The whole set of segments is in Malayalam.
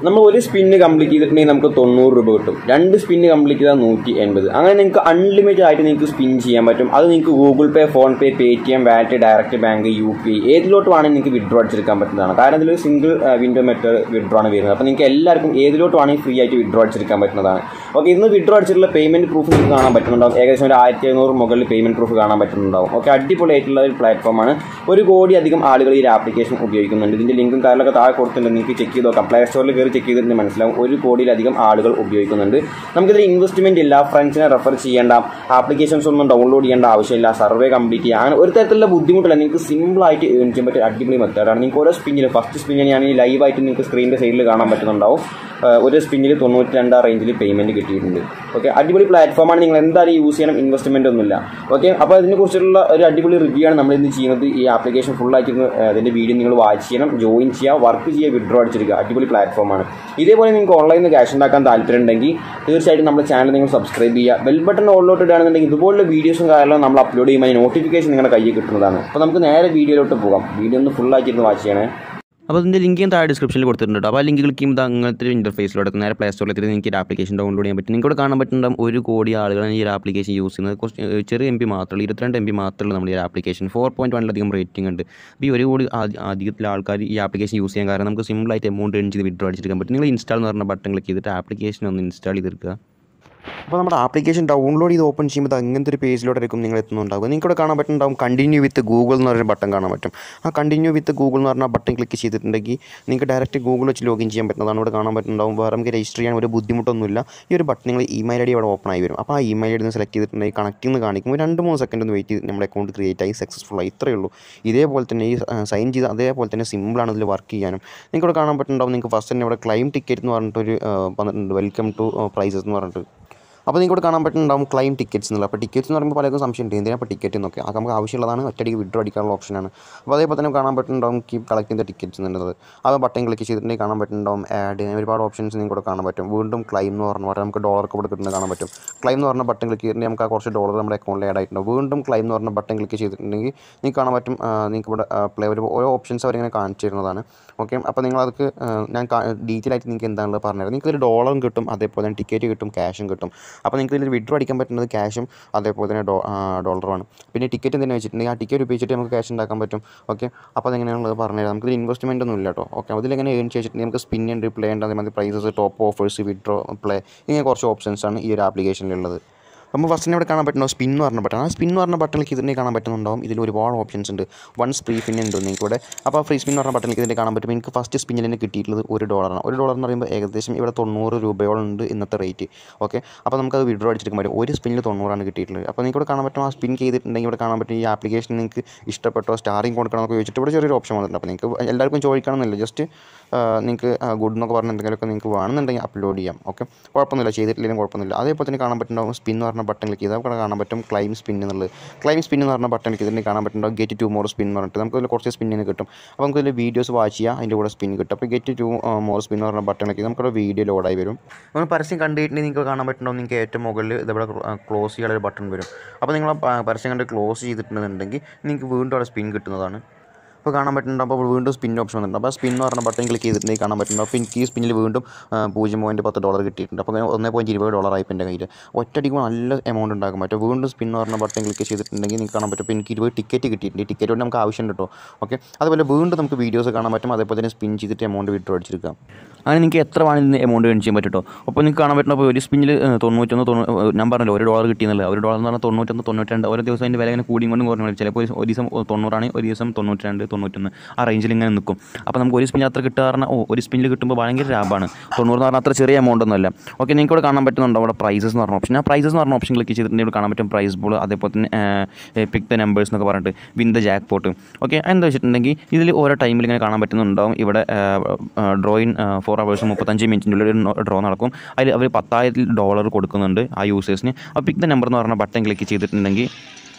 നമ്മൾ ഒരു സ്പിന്ന് കംപ്ലീറ്റ് ചെയ്തിട്ടുണ്ടെങ്കിൽ നമുക്ക് തൊണ്ണൂറ് രൂപ കിട്ടും രണ്ട് സ്പിന്ന് കംപ്ലീറ്റ് ചെയ്താൽ നൂറ്റി എൺപത് അങ്ങനെ നിങ്ങൾക്ക് അൺലിമിറ്റഡ് ആയിട്ട് നിങ്ങൾക്ക് സ്പിൻ ചെയ്യാൻ പറ്റും അത് നിങ്ങൾക്ക് Google Pay PhonePe Paytm wallet direct bank U P I ഏതിലോട്ട് വേണമെങ്കിൽ നിങ്ങൾക്ക് വിഡ്രോ അടിച്ചെടുക്കാൻ പറ്റുന്നതാണ് കാരണം ഇതിലൊരു സിംഗിൾ വിൻഡോ മെത്തേഡ് വിഡ്രോ ആണ് വരുന്നത് അപ്പോൾ നിങ്ങൾക്ക് എല്ലാവർക്കും ഏതിലോട്ട് വേണമെങ്കിൽ ഫ്രീ ആയിട്ട് വിഡ്രോ അടിച്ചെടുക്കാൻ പറ്റുന്നതാണ് ഓക്കെ ഇന്ന് വിഡ്രോ അടിച്ചിട്ടുള്ള പേയ്മെന്റ് പ്രൂഫ് നിങ്ങൾക്ക് കാണാൻ പറ്റുന്നുണ്ടാവും ഏകദേശം ഒരു ആയിരത്തി എഴുന്നൂറ് മുകളിൽ പേയ്മെന്റ് പ്രൂഫ് കാണാൻ പറ്റുന്നുണ്ടാവും ഓക്കെ അടിപൊളിയായിട്ടുള്ള ഒരു പ്ലാറ്റ്ഫോമാണ് ഒരു കോടി അധികം ആളുകൾ ഈ ഒരു ആപ്ലിക്കേഷൻ ഉപയോഗിക്കുന്നുണ്ട് ഇതിന്റെ ലിങ്കും കാര്യങ്ങളൊക്കെ താഴെ കൊടുത്തിട്ടുണ്ട് നിങ്ങൾക്ക് ചെക്ക് ചെയ്ത് നോക്കാം പ്ലേ സ്റ്റോറിൽ കയറി ചെക്ക് ചെയ്തിട്ട് മനസ്സിലാവും ഒരു കോടിയിലധികം ആളുകൾ ഉപയോഗിക്കുന്നുണ്ട് നമുക്കിതിൽ ഇൻവെസ്റ്റ്മെന്റ് ഇല്ല ഫ്രണ്ട്സിനെ റെഫർ ചെയ്യേണ്ട ആപ്ലിക്കേഷൻസ് ഒന്നും ഡൗൺലോഡ് ചെയ്യേണ്ട ആവശ്യമില്ല സർവേ കംപ്ലീറ്റ് ചെയ്യാൻ അങ്ങനെ ഒരു തരത്തിലുള്ള ബുദ്ധിമുട്ടില്ല നിങ്ങൾക്ക് സിമ്പിൾ ആയിട്ട് ഏൺ ചെയ്യാൻ പറ്റിയ അടിപൊളി മെത്തേഡാണ് നിങ്ങൾക്ക് ഓരോ സ്പിന്നിൽ ഫസ്റ്റ് സ്പിന്നിൽ ഞാൻ ഈ ലൈവായിട്ട് നിങ്ങൾക്ക് സ്ക്രീനിന്റെ സൈഡിൽ കാണാൻ പറ്റുന്നുണ്ടാവും ഏഹ് ഒരു സ്പിന്നിൽ തൊണ്ണൂറ്റി രണ്ടാം റേഞ്ചിൽ പേയ്മെന്റ് കിട്ടിയിട്ടുണ്ട് ഓക്കെ അടിപൊളി പ്ലാറ്റ്ഫോമാണ് നിങ്ങൾ എന്തായാലും യൂസ് ചെയ്യണം ഇൻവെസ്റ്റ്മെന്റ് ഒന്നുമില്ല ഓക്കെ അപ്പോൾ അതിനെക്കുറിച്ചുള്ള ഒരു അടിപൊളി റിവ്യൂ ആണ് നമ്മൾ ഇന്ന് ചെയ്യുന്നത് ഈ ആപ്ലിക്കേഷൻ ഫുൾ ആയിട്ട് ഇരുന്ന്, ഏഹ് അതിന്റെ വീഡിയോ നിങ്ങൾ വാച്ച് ചെയ്യണം ജോയിൻ ചെയ്യുക വർക്ക് ചെയ്യുക വിഡ്രോ അടിച്ചെടുക്കുക അടിപൊളി പ്ലാറ്റ്ഫോമാണ് ഇതേപോലെ നിങ്ങൾക്ക് ഓൺലൈനിൽ നിന്ന് ക്യാഷ് ഉണ്ടാക്കാൻ താല്പര്യം ഉണ്ടെങ്കിൽ തീർച്ചയായിട്ടും നമ്മുടെ ചാനൽ നിങ്ങൾ സബ്സ്ക്രൈബ് ചെയ്യുക ബെൽ ബട്ടൺ ഓളിലോട്ട് ഇടുകയാണെന്നുണ്ടെങ്കിൽ ഇതുപോലുള്ള വീഡിയോസും കാര്യങ്ങളും നമ്മൾ അപ്ലോഡ് ചെയ്യുമ്പോൾ അതിന് നോട്ടിഫിക്കേഷൻ നിങ്ങളുടെ കയ്യിൽ കിട്ടുന്നതാണ് അപ്പോൾ നമുക്ക് നേരെ വീഡിയോയിലോട്ട് പോകാം വീഡിയോ ഒന്ന് ഫുൾ ആയിട്ട് ഇരുന്ന് വാച്ച് ചെയ്യണേ അപ്പോൾ അതിൻ്റെ ലിങ്ക് ഞാൻ താഴെ ഡിസ്ക്രിപ്ഷനിൽ കൊടുത്തിട്ടുണ്ട് കേട്ടോ അപ്പോൾ ആ ലിങ്ക് ക്ലിക്ക് ചെയ്യുമ്പോൾ അങ്ങനത്തെ ഒരു ഇൻ്റർഫേസിലൂടെ നേരെ പ്ലേ സ്റ്റോറിൽ എത്തി നിങ്ങൾക്ക് ഈ ആപ്ലിക്കേഷൻ ഡൗൺലോഡ് ചെയ്യാൻ പറ്റും നിങ്ങൾക്ക് ഇവിടെ കാണാൻ പറ്റുന്നുണ്ടാവും ഒരു കോടി ആളുകളാണ് ഈ ഒരു ആപ്ലിക്കേഷൻ യൂസ് ചെയ്യുന്നത് കുറച്ച് ഏഹ് ചെറിയ എം പി മാത്രമേ ഇരുപത്തിരണ്ട് എം പി മാത്രമേ നമ്മൾ ഈ ആപ്ലിക്കേഷൻ ഫോർ പോയിൻറ്റ് വണ്ണിലധികം റേറ്റിംഗ് ഉണ്ട് അപ്പോൾ ഈ ഒരു കോടി ആദ്യ- അധികത്തിൽ ആൾക്കാർ ഈ ആപ്ലിക്കേഷൻ യൂസ് ചെയ്യാൻ കാരണം നമുക്ക് സിമ്പിളായിട്ട് എമൗണ്ട് ഏൺ ചെയ്ത് വിഡ്രോ അടിച്ചെടുക്കാൻ പറ്റും നിങ്ങൾ ഇൻസ്റ്റാൾ എന്ന് പറഞ്ഞ ബട്ടൺ ക്ലിക്ക് ചെയ്തിട്ട് ആപ്ലിക്കേഷൻ ഒന്ന് ഇൻസ്റ്റാൾ ചെയ്തെടുക്കുക അപ്പോൾ നമ്മുടെ ആപ്ലിക്കേഷൻ ഡൗൺലോഡ് ചെയ്ത് ഓപ്പൺ ചെയ്യുമ്പോൾ അത് അങ്ങനത്തെ ഒരു പേജിലോട്ടായിരിക്കും നിങ്ങൾ എത്തുന്നുണ്ടാകും നിങ്ങൾക്ക് ഇവിടെ കാണാൻ പറ്റുന്നുണ്ടാവും കണ്ടിന്യൂ വിത്ത് ഗൂഗിൾ എന്ന് പറഞ്ഞൊരു ബട്ടൺ കാണാൻ പറ്റും ആ കണ്ടിന്യൂ വിത്ത് ഗൂഗിൾ എന്ന് പറഞ്ഞ ബട്ടൺ ക്ലിക്ക് ചെയ്തിട്ടുണ്ടെങ്കിൽ നിങ്ങൾക്ക് ഡയറക്റ്റ് ഗൂഗിൾ വെച്ച് ലോഗിൻ ചെയ്യാൻ പറ്റുന്നതാണ് ഇവിടെ കാണാൻ പറ്റുന്നുണ്ടാവും വേറെ നമുക്ക് രജിസ്റ്റർ ചെയ്യാൻ ഒരു ബുദ്ധിമുട്ടൊന്നുമില്ല ഈ ഒരു ബട്ടൺ നിങ്ങൾ ഇമെയിൽ ഐ ഡി അവിടെ ഓപ്പൺ ആയി വരും അപ്പോൾ ആ ഇമെയിൽ ഐ ഡി സെലക്ട് ചെയ്തിട്ടുണ്ടെങ്കിൽ കണക്റ്റിംഗ് എന്ന് കാണിക്കുമ്പോൾ രണ്ട് മൂന്ന് സെക്കൻഡ് ഒന്ന് വെയിറ്റ് ചെയ്ത് നമ്മുടെ അക്കൗണ്ട് ക്രിയേറ്റ് ആയി സക്സസ്ഫുൾ ആയി ഇത്രയേ ഉള്ളൂ ഇതേപോലെ തന്നെ ഈ സൈൻ ചെയ്ത് അതേപോലെ തന്നെ സിമ്പിളാണ് ഇതിൽ വർക്ക് ചെയ്യാനും നിങ്ങൾക്ക് ഇവിടെ കാണാൻ പറ്റുന്നുണ്ടാവും നിങ്ങൾക്ക് ഫസ്റ്റ് തന്നെ ഇവിടെ ക്ലൈം ടിക്കറ്റ് എന്ന് പറഞ്ഞിട്ടൊരു ആ, വന്നിട്ടുണ്ട് വെൽക്കം ടു പ്രൈസസ് എന്ന് പറഞ്ഞിട്ട് അപ്പോൾ നിങ്ങൾക്ക് ഇവിടെ കാണാൻ പറ്റുന്നുണ്ടാവും ക്ലൈം ടിക്കറ്റ്സ് എന്നുള്ളത് അപ്പോൾ ടിക്കറ്റ്സ് എന്ന് പറയുമ്പോൾ പലർക്കും സംശയം ഉണ്ട് എന്തിനാണ് അപ്പോൾ ടിക്കറ്റ് എന്നൊക്കെ അത് നമുക്ക് ആവശ്യമുള്ളതാണ് ഒറ്റയടിക്ക് വിഡ്രോ അടിക്കാനുള്ള ഓപ്ഷനാണ് അപ്പോൾ അതേപോലെ തന്നെ കാണാൻ പറ്റുന്നുണ്ടാവും കീപ് കളക്ടിങ് ദ ടിക്കറ്റ്സ് എന്നുള്ളത് ആ ബട്ടൺ ക്ലിക്ക് ചെയ്തിട്ടുണ്ടെങ്കിൽ കാണാൻ പറ്റുന്നുണ്ടാവും ആഡ് ഒരുപാട് ഓപ്ഷൻസ് നിങ്ങൾക്ക് ഇവിടെ കാണാൻ പറ്റും വീണ്ടും ക്ലൈം എന്ന് പറഞ്ഞ പറഞ്ഞാൽ നമുക്ക് ഡോളർ ഇവിടെ കിട്ടുന്നത് കാണാൻ പറ്റും ക്ലൈം എന്ന് പറഞ്ഞ ബട്ടൺ ക്ലിക്ക് ചെയ്തിട്ടുണ്ടെങ്കിൽ നമുക്ക് ആ കുറച്ച് ഡോളർ നമ്മുടെ അക്കൗണ്ടിൽ ആഡ് ആയിട്ടുണ്ട് വീണ്ടും ക്ലൈം എന്ന് പറഞ്ഞ ബട്ടൺ ക്ലിക്ക് ചെയ്തിട്ടുണ്ടെങ്കിൽ നിങ്ങൾക്ക് കാണാൻ പറ്റും ആ, നിങ്ങൾക്ക് ഇവിടെ പ്ലേ ഒരു ഓരോ ഓപ്ഷൻസ് അവരിങ്ങനെ കാണിച്ചു തരുന്നതാണ് ഓക്കെ അപ്പോൾ നിങ്ങൾ അതൊക്കെ ആ, ഞാൻ ഡീറ്റെയിൽ ആയിട്ട് നിങ്ങൾക്ക് എന്താണെന്ന് പറഞ്ഞുതരാം നിങ്ങൾക്ക് ഒരു ഡോളറും കിട്ടും അതേപോലെ തന്നെ ടിക്കറ്റ് കിട്ടും ക്യാഷും കിട്ടും അപ്പോൾ നിങ്ങൾക്ക് ഇതിൽ വിഡ്രോ അടിക്കാൻ പറ്റുന്നത് ക്യാഷും അതേപോലെ തന്നെ ഡോ ഡോളറുമാണ് പിന്നെ ടിക്കറ്റ് എന്തിനാ വെച്ചിട്ടുണ്ടെങ്കിൽ ആ ടിക്കറ്റ് ഉപയോഗിച്ചിട്ട് നമുക്ക് ക്യാഷ് ഉണ്ടാക്കാൻ പറ്റും ഓക്കെ അപ്പോൾ അതെങ്ങനെയാണുള്ളത് പറഞ്ഞുതരാം നമുക്ക് ഇൻവെസ്റ്റ്മെൻ്റ് ഒന്നും ഇല്ല കേട്ടോ ഓക്കെ അതിലെങ്ങനെ ഏൺ ചെയ്തിട്ടുണ്ടെങ്കിൽ നമുക്ക് സ്പിൻ ഉണ്ട് പ്ലേ ഉണ്ട് അതേമാതിരി prizes top offers withdraw play ഇങ്ങനെ കുറച്ച് ഓപ്ഷൻസ് ആണ് ഈ ഒരു ആപ്ലിക്കേഷനിലുള്ളത് അപ്പോൾ ഫസ്റ്റ് ഇവിടെ കാണാൻ പറ്റുന്ന സ്പിൻ എന്ന് പറഞ്ഞ ബട്ടൺ ആ സ്പിൻ എന്ന് പറഞ്ഞ ബട്ടണിൽ ഇതിൻ്റെ കാണാൻ പറ്റുന്നുണ്ടാവും ഇതിൽ ഒരുപാട് ഓപ്ഷൻസ് ഉണ്ട് വൺ ഫ്രീ സ്പിൻ ഉണ്ട് നിങ്ങൾക്ക് ഇവിടെ അപ്പോൾ ഫ്രീ സ്പിൻ എന്ന് പറഞ്ഞ ബട്ടണിൽ ഇതിൻ്റെ കാണാൻ പറ്റും എനിക്ക് ഫസ്റ്റ് സ്പിന്നിൽ തന്നെ കിട്ടിയിട്ടുള്ളത് ഒരു ഡോളറാണ് ഒരു ഡോളർ എന്ന് പറയുമ്പോൾ ഏകദേശം ഇവിടെ തൊണ്ണൂറ് രൂപയോളം ഉണ്ട് ഇന്നത്തെ റേറ്റ് ഓക്കെ അപ്പോൾ നമുക്കത് വിഡ്രോ അടിച്ചെടുക്കാൻ പറ്റും ഒരു സ്പിന്നിൽ തൊണ്ണൂറാണ് കിട്ടിയിട്ടുള്ളത് അപ്പോൾ നിങ്ങൾക്ക് ഇവിടെ കാണാൻ പറ്റും ആ സ്പിൻ ചെയ്തിട്ടുണ്ടെങ്കിൽ ഇവിടെ കാണാൻ പറ്റും ഈ ആപ്ലിക്കേഷൻ നിങ്ങൾക്ക് ഇഷ്ടപ്പെട്ടോ സ്റ്റാറിങ് കൊടുക്കണമെന്നൊക്കെ ചോദിച്ചിട്ട് ഇവിടെ ചെറിയൊരു ഓപ്ഷൻ വന്നിട്ടുണ്ട് അപ്പോൾ നിങ്ങൾക്ക് എല്ലാവർക്കും ചോദിക്കണമെന്നില്ല ജസ്റ്റ് നിങ്ങൾക്ക് ഗുഡ് എന്നൊക്കെ പറഞ്ഞ എന്തെങ്കിലുമൊക്കെ നിങ്ങൾക്ക് വേണമെന്നുണ്ടെങ്കിൽ അപ്ലോഡ് ചെയ്യാം ഓക്കെ കുഴപ്പമൊന്നുമില്ല ചെയ്തിട്ടില്ലെങ്കിലും കുഴപ്പമൊന്നുമില്ല അതേപോലെ തന്നെ കാണാൻ പറ്റുന്നുണ്ടാവും സ്പിൻ എന്ന് പറഞ്ഞ ബട്ടൺ ക്ലിക്ക് ചെയ്താൽ അവിടെ കാണാൻ പറ്റും ക്ലൈം സ്പിൻ എന്നുള്ളത് ക്ലൈം സ്പിൻ എന്ന് പറഞ്ഞ ബട്ടൺ ക്ലിക്ക് ചെയ്തിട്ടുണ്ടെങ്കിൽ കാണാൻ പറ്റുന്നുണ്ടാവും ഗെറ്റ് ടു മോർ സ്പിൻ എന്ന് പറഞ്ഞിട്ട് നമുക്ക് ഇതിൽ കുറച്ച് സ്പിന്നിന് കിട്ടും അപ്പോൾ നമുക്ക് ഇതിൽ വീഡിയോസ് വാച്ച് ചെയ്യാം അതിൻ്റെ കൂടെ സ്പിൻ കിട്ടും അപ്പോൾ ഗെറ്റ് ടു മോർ സ്പിൻ എന്ന് പറഞ്ഞ ബട്ടൺ ക്ലിക്ക് നമുക്കവിടെ വീഡിയോ ലോഡായി വരും നമ്മൾ പരസ്യം കണ്ടിട്ടുണ്ടെങ്കിൽ നിങ്ങൾക്ക് കാണാൻ പറ്റുന്നുണ്ടാവും നിങ്ങൾക്ക് ഏറ്റവും മുകളിൽ ഇതവിടെ ക്ലോസ് ചെയ്യാനുള്ള ഒരു ബട്ടൺ വരും അപ്പോൾ നിങ്ങൾ ആ പ- പരസ്യം കണ്ട് ക്ലോസ് ചെയ്തിട്ടുണ്ടെന്നുണ്ടെങ്കിൽ നിങ്ങൾക്ക് വീണ്ടും അവിടെ സ്പിൻ കിട്ടുന്നതാണ് അപ്പോൾ കാണാൻ പറ്റുന്നുണ്ട് അപ്പോൾ വീണ്ടും സ്പിൻ ഓപ്ഷൻ വന്നിട്ടുണ്ട് അപ്പോൾ സ്പിൻ എന്ന് പറഞ്ഞ ബട്ടൺ ക്ലിക്ക് ചെയ്തിട്ടുണ്ടെങ്കിൽ കാണാൻ പറ്റുന്നുണ്ട് അപ്പോൾ എനിക്ക് ഈ സ്പിന്നിൽ വീണ്ടും ആ, പൂജ്യം പോയിൻറ്റ് പത്ത് ഡോളർ കിട്ടിയിട്ടുണ്ട് അപ്പോൾ അങ്ങനെ ഒന്നേ പോയിൻറ്റ് ഇരുപത് ഡോളർ ആയി ഇപ്പോൾ എൻ്റെ കയ്യിൽ ഒറ്റയടിക്ക് നല്ല എമൗണ്ട് ഉണ്ടാക്കാൻ പറ്റും വീണ്ടും സ്പിൻ എന്ന് പറഞ്ഞ ബട്ടൺ ക്ലിക്ക് ചെയ്തിട്ടുണ്ടെങ്കിൽ നിങ്ങൾക്ക് കാണാൻ പറ്റും അപ്പോൾ എനിക്ക് ഇരുപത് ടിക്കറ്റ് കിട്ടിയിട്ടുണ്ട് ഈ ടിക്കറ്റ് കൊണ്ട് നമുക്ക് ആവശ്യമുണ്ട് കേട്ടോ ഓക്കെ അതുപോലെ വീണ്ടും നമുക്ക് വീഡിയോസ് കാണാൻ പറ്റും അതേപോലെ തന്നെ സ്പിൻ ചെയ്തിട്ട് എമൗണ്ട് വിഡ്രോ അടിച്ചെടുക്കാം അങ്ങനെ നിങ്ങൾക്ക് എത്ര വേണമെങ്കിലും എമൗണ്ട് ഏൺ ചെയ്യാൻ പറ്റും കേട്ടോ അപ്പോൾ നിങ്ങൾക്ക് കാണാൻ പറ്റുന്ന അപ്പോൾ ഒരു സ്പിന്നിൽ തൊണ്ണൂറ്റൊന്ന് തൊണ്ണൂ ഞാൻ പറഞ്ഞല്ലോ ഒരു ഡോളർ കിട്ടിയെന്നുള്ളത് ഒരു ഡോളർ എന്ന് പറഞ്ഞാൽ തൊണ്ണൂറ്റൊന്ന് തൊണ്ണൂറ്റിരണ്ട് ഓരോ ദിവസം അതിൻ്റെ വില ഇങ്ങനെ കൂടിയും കൊണ്ടും കുറഞ്ഞു വരും ചിലപ്പോൾ ഒരു ദിവസം തൊണ്ണൂറാണ് ഒരു ദിവസം തൊണ്ണൂറ്റി രണ്ട് തൊണ്ണൂറ്റൊന്ന് ആ റേഞ്ചിൽ ഇങ്ങനെ നിൽക്കും അപ്പോൾ നമുക്ക് ഒരു സ്പിന്നിൽ അത്ര കിട്ടുക പറഞ്ഞാൽ ഓ ഒരു സ്പിന്നിൽ കിട്ടുമ്പോൾ ഭയങ്കര ലാഭമാണ് തൊണ്ണൂറ് എന്ന് പറഞ്ഞാൽ അത്ര ചെറിയ എമൗണ്ട് ഒന്നുമല്ല ഓക്കെ നിങ്ങൾക്ക് ഇവിടെ കാണാൻ പറ്റുന്നുണ്ടോ അവിടെ പ്രൈസസ് എന്ന് പറഞ്ഞ ഓപ്ഷൻ ആ പ്രൈസസ് എന്ന് പറഞ്ഞ ഓപ്ഷൻ ക്ലിക്ക് ചെയ്തിട്ടുണ്ടെങ്കിൽ ഇവിടെ കാണാൻ പറ്റും പ്രൈസ് ബോൾ അതേപോലെ തന്നെ പിക് ദ നമ്പേഴ്സ് എന്നൊക്കെ പറഞ്ഞിട്ട് win the jackpot okay എന്താ വെച്ചിട്ടുണ്ടെങ്കിൽ ഇതിൽ ഓരോ ടൈമിൽ ഇങ്ങനെ കാണാൻ പറ്റുന്നുണ്ടാവും ഇവിടെ ഡ്രോയിൻ ഫോർ അവേഴ്സ് മുപ്പത്തഞ്ച് മിനിറ്റിൻ്റെ ഉള്ളിൽ ഒരു ഡ്രോ നടക്കും അതിൽ അവർ പത്തായിരത്തിൽ ഡോളർ കൊടുക്കുന്നുണ്ട് ആ യൂസേഴ്സിന് അപ്പോൾ പിക് ദ നമ്പർ എന്ന് പറഞ്ഞ ബട്ടൺ ക്ലിക്ക് ചെയ്തിട്ടുണ്ടെങ്കിൽ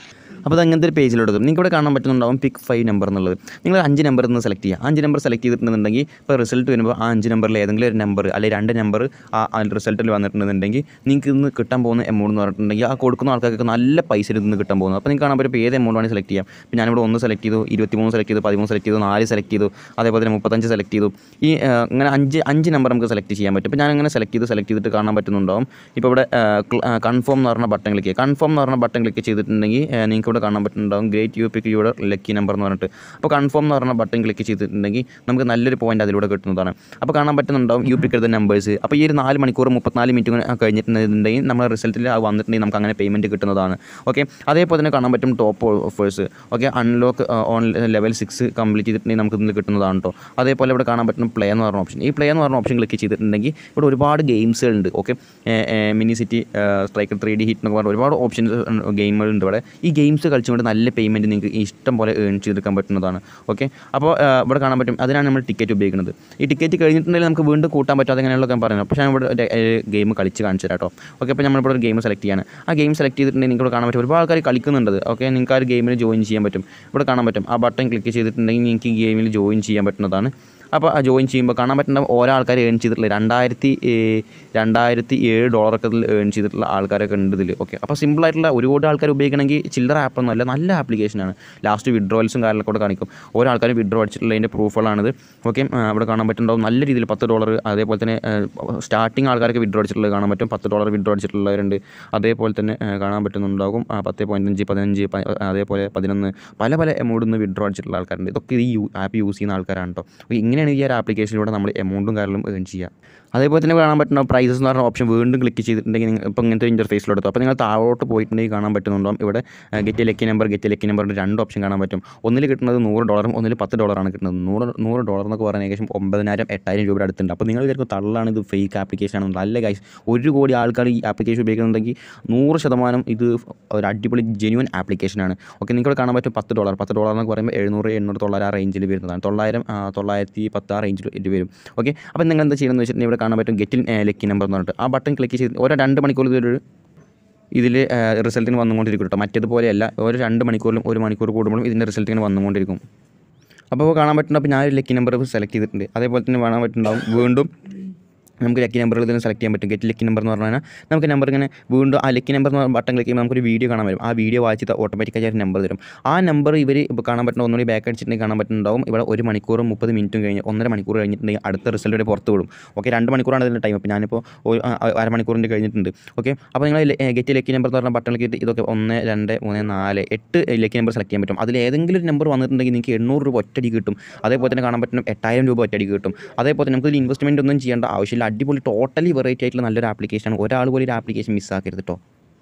അപ്പോൾ അത് അങ്ങനത്തെ ഒരു പേജിലോട്ട് എത്തും നിങ്ങൾക്ക് ഇവിടെ കാണാൻ പറ്റുന്നുണ്ടാവും പിക്ക് ഫൈവ് നമ്പർ എന്നുള്ളത് നിങ്ങൾ അഞ്ച് നമ്പർ നിന്ന് സെലക്ട് ചെയ്യുക അഞ്ച് നമ്പർ സെലക്ട് ചെയ്തിട്ടുണ്ടെന്നുണ്ടെങ്കിൽ ഇപ്പോൾ റിസൾട്ട് വരുമ്പോൾ ആ അഞ്ച് നമ്പറിൽ ഏതെങ്കിലും ഒരു നമ്പർ അല്ലെങ്കിൽ രണ്ട് നമ്പർ ആ റിസൾട്ടിൽ വന്നിട്ടുണ്ടെന്നുണ്ടെങ്കിൽ നിങ്ങൾക്ക് ഇന്ന് കിട്ടാൻ പോകുന്ന എമൗണ്ട് എന്ന് പറഞ്ഞിട്ടുണ്ടെങ്കിൽ ആ കൊടുക്കുന്ന ആൾക്കാർക്ക് നല്ല പൈസ ഇന്ന് കിട്ടാൻ പോകുന്നത് അപ്പോൾ നിങ്ങൾക്ക് കാണാൻ പറ്റും ഇപ്പോൾ ഏത് എമൗണ്ട് വേണമെങ്കിൽ സെലക്ട് ചെയ്യാം ഇപ്പോൾ ഞാനിവിടെ ഒന്ന് സെലക്ട് ചെയ്തു ഇരുപത്തിമൂന്ന് സെലക്ട് ചെയ്തു പതിമൂന്ന് സെലക്ട് ചെയ്തു നാല് സെലക്ട് ചെയ്തു അതേപോലെ തന്നെ മുപ്പത്തഞ്ച് സെലക്ട് ചെയ്തു ഈ ആ, ഇങ്ങനെ അഞ്ച് അഞ്ച് നമ്പർ നമുക്ക് സെലക്ട് ചെയ്യാൻ പറ്റും ഇപ്പോൾ ഞാൻ അങ്ങനെ സെലക്ട് ചെയ്ത് സെലക്ട് ചെയ്തിട്ട് കാണാൻ പറ്റുന്നുണ്ടാവും ഇപ്പോൾ ഇവിടെ കൺഫേം എന്ന് പറഞ്ഞ ബട്ടൺ ക്ലിക്ക് ചെയ്യുക കൺഫേം എന്ന് പറഞ്ഞ ബട്ടൺ ക്ലിക്ക് ചെയ്തിട്ടുണ്ടെങ്കിൽ ആ, നിങ്ങൾക്ക് ഇവിടെ കാണാൻ പറ്റുന്നുണ്ടാവും ഗ്രേറ്റ് യു പിക്ക് യുടെ ലക്കി നമ്പർ എന്ന് പറഞ്ഞിട്ട് അപ്പോൾ കൺഫേം എന്ന് പറഞ്ഞ ബട്ടൺ ക്ലിക്ക് ചെയ്തിട്ടുണ്ടെങ്കിൽ നമുക്ക് നല്ലൊരു പോയിന്റ് അതിലൂടെ കിട്ടുന്നതാണ് അപ്പോൾ കാണാൻ പറ്റുന്നുണ്ടാവും യു പിക്ക് എടുത്ത നമ്പേഴ്സ് അപ്പോൾ ഈ ഒരു നാല് മണിക്കൂർ മുപ്പത്തിനാല് മിനിറ്റ് കഴിഞ്ഞിട്ടുണ്ടെങ്കിൽ നമ്മുടെ റിസൾട്ടിൽ അത് വന്നിട്ടുണ്ടെങ്കിൽ നമുക്ക് അങ്ങനെ പേയ്മെൻറ്റ് കിട്ടുന്നതാണ് ഓക്കെ അതേപോലെ തന്നെ കാണാൻ പറ്റും top offers okay unlock on level six complete ചെയ്തിട്ടുണ്ടെങ്കിൽ നമുക്ക് ഇതിൽ കിട്ടുന്നതാണ് കേട്ടോ അതേപോലെ ഇവിടെ കാണാൻ പറ്റുന്ന പ്ലേ എന്ന് പറഞ്ഞ ഓപ്ഷൻ ഈ പ്ലേ എന്ന് പറഞ്ഞ ഓപ്ഷൻ ക്ലിക്ക് ചെയ്തിട്ടുണ്ടെങ്കിൽ ഇവിടെ ഒരുപാട് ഗെയിംസുകളുണ്ട് okay mini city striker three D hit എന്നൊക്കെ പറഞ്ഞ ഒരുപാട് ഓപ്ഷൻസ് ഗെയിമുകളുണ്ട് ഇവിടെ ഈ ഗെയിംസ് കളിച്ചുകൊണ്ട് നല്ല പേയ്മെൻറ്റ് നിങ്ങൾക്ക് ഇഷ്ടം പോലെ ഏൺ ചെയ്തെടുക്കാൻ പറ്റുന്നതാണ് ഓക്കെ അപ്പോൾ ഇവിടെ കാണാൻ പറ്റും അതിനാണ് നമ്മൾ ടിക്കറ്റ് ഉപയോഗിക്കുന്നത് ഈ ടിക്കറ്റ് കഴിഞ്ഞിട്ടുണ്ടെങ്കിൽ നമുക്ക് വീണ്ടും കൂട്ടാൻ പറ്റും അതെങ്ങനെയുള്ള ഞാൻ പറയുന്നത് പക്ഷേ ഞാൻ ഇവിടെ ഗെയിം കളിച്ച് കാണിച്ചു തരാം കേട്ടോ ഓക്കെ അപ്പോൾ നമ്മളിവിടെ ഒരു ഗെയിം സെലക്ട് ചെയ്യാണ് ആ ഗെയിം സെലക്ട് ചെയ്തിട്ടുണ്ടെങ്കിൽ നിങ്ങൾക്ക് ഇവിടെ കാണാൻ പറ്റും ഒരുപാട് ആൾക്കാർ കളിക്കുന്നുണ്ട് ഓക്കെ നിങ്ങൾക്ക് ആ ഒരു ഗെയിമിൽ ജോയിൻ ചെയ്യാൻ പറ്റും ഇവിടെ കാണാൻ പറ്റും ആ ബട്ടൺ ക്ലിക്ക് ചെയ്തിട്ടുണ്ടെങ്കിൽ നിങ്ങൾക്ക് ഈ ഗെയിമിൽ ജോയിൻ ചെയ്യാൻ പറ്റുന്നതാണ് അപ്പോൾ ആ ജോയിൻ ചെയ്യുമ്പോൾ കാണാൻ പറ്റുന്ന ഓരോ ആൾക്കാർ ഏൺ ചെയ്തിട്ടുള്ള രണ്ടായിരത്തി ഏഹ്, രണ്ടായിരത്തി ഏഴ് ഡോളറൊക്കെ ഇതിൽ ഏൺ ചെയ്തിട്ടുള്ള ആൾക്കാരൊക്കെ ഉണ്ട് ഇതിൽ ഓക്കെ അപ്പോൾ സിമ്പിളായിട്ടുള്ള ഒരുപാട് ആൾക്കാർ ഉപയോഗിക്കണമെങ്കിൽ ചില്ലറ ആപ്പൊന്നും അല്ല നല്ല ആപ്ലിക്കേഷനാണ് ലാസ്റ്റ് വിഡ്രോവൽസും കാര്യങ്ങളൊക്കെ കൂടെ കാണിക്കും ഓരോ ആൾക്കാർ വിഡ്രോ അടിച്ചിട്ടുള്ളതിൻ്റെ പ്രൂഫുകളാണിത് ഓക്കെ അവിടെ കാണാൻ പറ്റുന്നുണ്ടാവും നല്ല രീതിയിൽ പത്ത് ഡോളർ അതേപോലെ തന്നെ സ്റ്റാർട്ടിങ് ആൾക്കാർക്ക് വിഡ്രോ അടിച്ചിട്ടുള്ളത് കാണാൻ പറ്റും പത്ത് ഡോളർ വിഡ്രോ അടിച്ചിട്ടുള്ളവരുണ്ട് അതേപോലെ തന്നെ ആ, കാണാൻ പറ്റുന്നുണ്ടാകും ആ, പത്ത് പോയിൻറ്റ് അഞ്ച് പതിനഞ്ച് പ- അതേപോലെ പതിനൊന്ന് പല പല എമൗണ്ടിൽ നിന്ന് വിഡ്രോ അടിച്ചിട്ടുള്ള ആൾക്കാരുണ്ട് ഇതൊക്കെ ഈ ആപ്പ് യൂസ് ചെയ്യുന്ന ആൾക്കാരാണ് കേട്ടോ അപ്പോൾ ഇങ്ങനെയാണ് ഈ ഒരു ആപ്ലിക്കേഷനിലൂടെ നമ്മൾ എമൗണ്ടും കാര്യങ്ങളും ഏൺ ചെയ്യുക അതേപോലെ തന്നെ കാണാൻ പറ്റുന്ന പ്രൈസസ് എന്ന് പറഞ്ഞ ഓപ്ഷൻ വീണ്ടും ക്ലിക്ക് ചെയ്തിട്ടുണ്ടെങ്കിൽ നിങ്ങൾ ഇപ്പോൾ ഇങ്ങനത്തെ ഇൻ്റർഫേസിലോട്ട് അപ്പോൾ നിങ്ങൾ താഴോട്ട് പോയിട്ടുണ്ടെങ്കിൽ കാണാൻ പറ്റുന്നുണ്ടാവും ഇവിടെ get lucky number get lucky നമ്പറിൻ്റെ രണ്ട് ഓപ്ഷൻ കാണാൻ പറ്റും ഒന്നിൽ കിട്ടുന്നത് നൂറ് ഡോളറും ഒന്നിൽ പത്ത് ഡോളറാണ് കിട്ടുന്നത് നൂറ് നൂറ് ഡോളർ എന്നൊക്കെ പറഞ്ഞാൽ ഏകദേശം ഒമ്പതിനായിരം എട്ടായിരം രൂപയുടെ അടുത്തുണ്ട് അപ്പോൾ നിങ്ങൾ വിചാരിക്കും തള്ളാണ് ഇത് ഫേക്ക് ആപ്ലിക്കേഷൻ ആണ് നല്ല ഗൈസ് ഒരു കോടി ആൾക്കാർ ഈ ആപ്ലിക്കേഷൻ ഉപയോഗിക്കുന്നുണ്ടെങ്കിൽ നൂറ് ശതമാനം ഇത് ഒരു അടിപൊളി ജെന്യൂൻ ആപ്ലിക്കേഷനാണ് ഓക്കെ നിങ്ങൾക്ക് കാണാൻ പറ്റും പത്ത് ഡോളർ പത്ത് ഡോളർ എന്നൊക്കെ പറയുമ്പോൾ എഴുന്നൂറ് എണ്ണൂറ് തൊള്ളായിരം ആ റേഞ്ചിൽ വരുന്നതാണ് തൊള്ളായിരം ആ, തൊള്ളായിരത്തി പത്ത് ആ റേഞ്ചിൽ ഇത് വരും ഓക്കെ അപ്പോൾ നിങ്ങൾ എന്താ ചെയ്യുന്നത് വെച്ചിട്ടുണ്ടെങ്കിൽ ഇവിടെ കാണാൻ പറ്റും ഗെറ്റിൻ ലക്കി നമ്പർ എന്ന് പറഞ്ഞിട്ട് ആ ബട്ടൺ ക്ലിക്ക് ചെയ്ത് ഓരോ രണ്ട് മണിക്കൂർ ഇതൊരു ഇതിൽ റിസൾട്ടിന് വന്നുകൊണ്ടിരിക്കും കേട്ടോ മറ്റേതുപോലെയല്ല ഓരോ രണ്ട് മണിക്കൂറിലും ഒരു മണിക്കൂർ കൂടുമ്പോഴും ഇതിൻ്റെ റിസൾട്ട് ഇങ്ങനെ വന്നുകൊണ്ടിരിക്കും അപ്പോൾ കാണാൻ പറ്റുന്ന അപ്പോൾ ഞാനൊരു ലക്കി നമ്പർ സെലക്ട് ചെയ്തിട്ടുണ്ട് അതേപോലെ തന്നെ കാണാൻ പറ്റുന്നുണ്ടാവും വീണ്ടും നമുക്ക് ലക്കി നമ്പറുകൾ ഇതിന് സെലക്ട് ചെയ്യാൻ പറ്റും ഗെറ്റ് ലക്കി നമ്പർ എന്ന് പറഞ്ഞാൽ നമുക്ക് നമ്പർ ഇങ്ങനെ വീണ്ടും ആ ലക്കി നമ്പർ എന്ന് പറഞ്ഞ ബട്ടൺ ക്ലിക്ക് ചെയ്യുമ്പോൾ നമുക്കൊരു വീഡിയോ കാണാൻ വരും ആ വീഡിയോ വായിച്ചിട്ട് ഓട്ടോമാറ്റിക്കായി ഒരു നമ്പർ തരും ആ നമ്പർ ഇവർ ഇപ്പോൾ കാണാൻ പറ്റുന്ന ഒന്നുകൂടി ബാക്ക് അടിച്ചിട്ടുണ്ടെങ്കിൽ കാണാൻ പറ്റുന്നുണ്ടാവും ഇവിടെ ഒരു മണിക്കൂറും മുപ്പത് മിനിറ്റും കഴിഞ്ഞ് ഒന്നര മണിക്കൂർ കഴിഞ്ഞിട്ടുണ്ടെങ്കിൽ അടുത്ത റിസൾട്ട് വരെ പുറത്ത് വിടും ഓക്കെ രണ്ട് മണിക്കൂറാണ് ഇതിൻ്റെ ടൈം അപ്പോൾ ഞാനിപ്പോൾ ഒരു ആ, ആ, അരമണിക്കൂറിൻ്റെ കഴിഞ്ഞിട്ടുണ്ട് ഓക്കെ അപ്പോൾ നിങ്ങൾ ഗെറ്റ് ലക്കി നമ്പർ എന്ന് പറഞ്ഞ ബട്ടൺ ക്ലിക്ക് ഇതൊക്കെ ഒന്ന് രണ്ട് മൂന്ന് നാല് എട്ട് ലക്കി നമ്പർ സെലക്ട് ചെയ്യാൻ പറ്റും അതിൽ ഏതെങ്കിലും ഒരു നമ്പർ വന്നിട്ടുണ്ടെങ്കിൽ നിങ്ങൾക്ക് എണ്ണൂറ് രൂപ ഒറ്റടി കിട്ടും അതേപോലെ തന്നെ കാണാൻ പറ്റും എട്ടായിരം രൂപ ഒറ്റടി കിട്ടും അതേപോലെ തന്നെ നമുക്ക് ഇതിൽ ഇൻവെസ്റ്റ്മെൻറ്റ് ഒന്നും ചെയ്യേണ്ട ആവശ്യമില്ല അടിപൊളി ടോട്ടലി വെറൈറ്റി ആയിട്ടുള്ള നല്ലൊരു ആപ്ലിക്കേഷനാണ് ഒരാൾ പോലും ഒരു ആപ്ലിക്കേഷൻ മിസ്സാക്കരുത് കേട്ടോ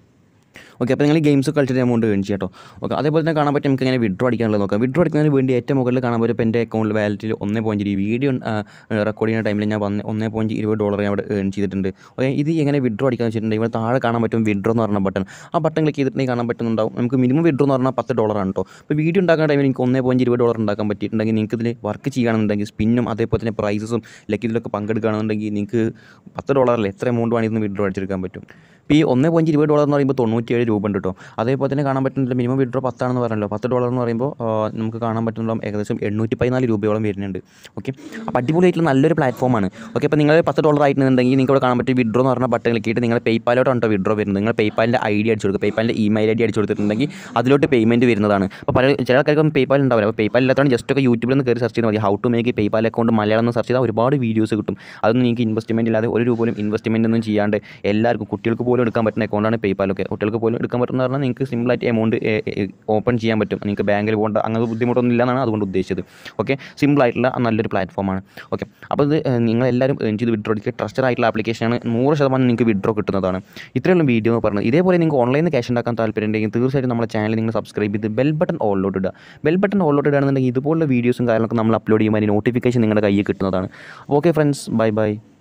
ഓക്കെ അപ്പോൾ നിങ്ങൾ ഗെയിംസ് കളിച്ചിട്ട് എമൗണ്ട് ഏൺ ചെയ്യാം കേട്ടോ ഓക്കെ അതേപോലെ തന്നെ കാണാൻ പറ്റും നമുക്ക് ഇങ്ങനെ വിഡ്രോ അടിക്കാനുള്ളത് നോക്കാം വിഡ്രോ അടിക്കുന്നതിന് വേണ്ടി ഏറ്റവും മുകളിൽ കാണാൻ പറ്റും ഇപ്പോൾ എൻ്റെ അക്കൗണ്ടിൽ വാലറ്റിൽ ഒന്നേ പോയിൻറ്റ് വീഡിയോ റെക്കോർഡ് ചെയ്യുന്ന ടൈമിൽ ഞാൻ വന്ന് ഒന്നേ പോയിൻറ്റ് ഇരുപത് ഡോളർ ഞാൻ അവിടെ ഏൺ ചെയ്തിട്ടുണ്ട് ഓക്കെ ഇത് എങ്ങനെ വിഡ്രോ അടിക്കാന്ന് വെച്ചിട്ടുണ്ടെങ്കിൽ ഇവിടെ താഴെ കാണാൻ പറ്റും വിഡ്രോ എന്ന് പറഞ്ഞ ബട്ടൺ ആ ബട്ടൺ ക്ലിക്ക് ചെയ്തിട്ടുണ്ടെങ്കിൽ കാണാൻ പറ്റുന്നുണ്ടാവും നമുക്ക് മിനിമം വിഡ്രോ എന്ന് പറഞ്ഞാൽ പത്ത് ഡോളറാണ് കേട്ടോ അപ്പോൾ വീഡിയോ ഉണ്ടാക്കുന്ന ടൈമിൽ നിങ്ങൾക്ക് ഒന്നേ പോയിൻറ്റ് ഇരുപത് ഡോളർ ഉണ്ടാക്കാൻ പറ്റിയിട്ടുണ്ടെങ്കിൽ നിങ്ങൾക്ക് ഇതിൽ വർക്ക് ചെയ്യുകയാണെന്നുണ്ടെങ്കിൽ സ്പിന്നും അതേപോലെ തന്നെ പ്രൈസസും ലക്കിലൊക്കെ പങ്കെടുക്കുകയാണെന്നുണ്ടെങ്കിൽ നിങ്ങൾക്ക് പത്ത് ഡോളറല്ലേ എത്ര എമൗണ്ട് വേണമെങ്കിൽ വിഡ്രോ അടിച്ചെടുക്കാൻ പറ്റും ഇപ്പോൾ ഈ ഒന്നേ പോയിൻറ്റ് ഇരുപത് ഡോളർ എന്ന് പറയുമ്പോൾ തൊണ്ണൂറ്റിയേഴ് രൂപ ഉണ്ട് കേട്ടോ അതേപോലെ തന്നെ കാണാൻ പറ്റുന്നില്ല മിനിമം വിഡ്രോ പത്താണെന്ന് പറഞ്ഞല്ലോ പത്ത് ഡോളർ എന്ന് പറയുമ്പോൾ ആ, നമുക്ക് കാണാൻ പറ്റുന്നുണ്ടാവും ഏകദേശം എണ്ണൂറ്റി പതിനാല് രൂപയോളം വരുന്നുണ്ട് ഓക്കെ അപ്പോൾ അടിപൊളിയായിട്ടുള്ള നല്ലൊരു പ്ലാറ്റ്ഫോമാണ് ഓക്കെ അപ്പോൾ നിങ്ങൾ പത്ത് ഡോളർ ആയിട്ടുണ്ടെങ്കിൽ നിങ്ങൾക്ക് ഇവിടെ കാണാൻ പറ്റും വിഡ്രോ എന്ന് പറഞ്ഞ ബട്ടൺ ക്ലിക്ക് ചെയ്തിട്ട് നിങ്ങൾ പേയ്പാലോട്ടാണ് കേട്ടോ വിഡ്രോ വരുന്നത് നിങ്ങൾ പേയ്പാലിൻ്റെ ഐ ഡി അടിച്ചു കൊടുക്കുക പേയ്പാലിൻ്റെ ഇമെയിൽ ഐ ഡി അടിച്ചു കൊടുത്തിട്ടുണ്ടെങ്കിൽ അതിലോട്ട് പേയ്മെൻറ്റ് വരുന്നതാണ് അപ്പോൾ പല ചില ആൾക്കാർക്ക് പേയ്പാൽ ഉണ്ടാവില്ല അപ്പോൾ പേയ്പാൽ ഇല്ലാത്തതാണ് ജസ്റ്റ് ഒക്കെ യൂട്യൂബിൽ നിന്ന് കയറി സെർച്ച് ചെയ്താൽ മതി how to make PayPal account Malayalam എന്ന് സെർച്ച് ചെയ്താൽ ഒരുപാട് വീഡിയോസ് കിട്ടും അതൊന്നും നിങ്ങൾക്ക് ഇൻവെസ്റ്റ്മെൻറ്റ് ഇല്ലാതെ ഒരു രൂപ പോലും ഇൻവെസ്റ്റ്മെൻറ്റ് ഒന്നും ചെയ്യാണ്ട് എല്ലാവർക്കും കുട്ടികൾക്ക് പോലും എടുക്കാൻ പറ്റുന്ന അക്കൗണ്ടാണ് പേയ്പാലൊക്കെ കുട്ടികൾക്ക് പോലും എടുക്കാൻ പറ്റുന്ന പറഞ്ഞാൽ നിങ്ങൾക്ക് സിമ്പിളായിട്ട് എമൗണ്ട് ഓപ്പൺ ചെയ്യാൻ പറ്റും നിങ്ങൾക്ക് ബാങ്കിൽ പോകേണ്ട അങ്ങനത്തെ ബുദ്ധിമുട്ടൊന്നും ഇല്ലെന്നാണ് അതുകൊണ്ട് ഉദ്ദേശിച്ചത് ഓക്കെ സിമ്പിളായിട്ടുള്ള നല്ലൊരു പ്ലാറ്റ്ഫോമാണ് ഓക്കെ അപ്പോൾ ഇത് ഏഹ്, നിങ്ങളെല്ലാവരും ഏൺ ചെയ്ത് വിഡ്രോ എടുക്കുക ട്രസ്റ്റഡ് ആയിട്ടുള്ള ആപ്ലിക്കേഷനാണ് നൂറ് ശതമാനം നിങ്ങൾക്ക് വിഡ്രോ കിട്ടുന്നതാണ് ഇത്രയുള്ള വീഡിയോ എന്ന് പറഞ്ഞത് ഇതേപോലെ നിങ്ങൾക്ക് ഓൺലൈനിൽ നിന്ന് ക്യാഷ് ഉണ്ടാക്കാൻ താല്പര്യം ഉണ്ടെങ്കിൽ തീർച്ചയായിട്ടും നമ്മുടെ ചാനൽ നിങ്ങൾ സബ്സ്ക്രൈബ് ചെയ്ത് ബെൽ ബട്ടൺ ഓൾലോട്ട് ഇടുക ബെൽ ബട്ടൺ ഓൾലോട്ട് ഇടുകയാണെന്നുണ്ടെങ്കിൽ ഇതുപോലുള്ള വീഡിയോസും കാര്യങ്ങളൊക്കെ നമ്മൾ അപ്ലോഡ് ചെയ്യുമ്പോൾ അതിന് നോട്ടിഫിക്കേഷൻ നിങ്ങളുടെ കയ്യിൽ കിട്ടുന്നതാണ് ഓക്കെ ഫ്രണ്ട്സ് ബൈ ബൈ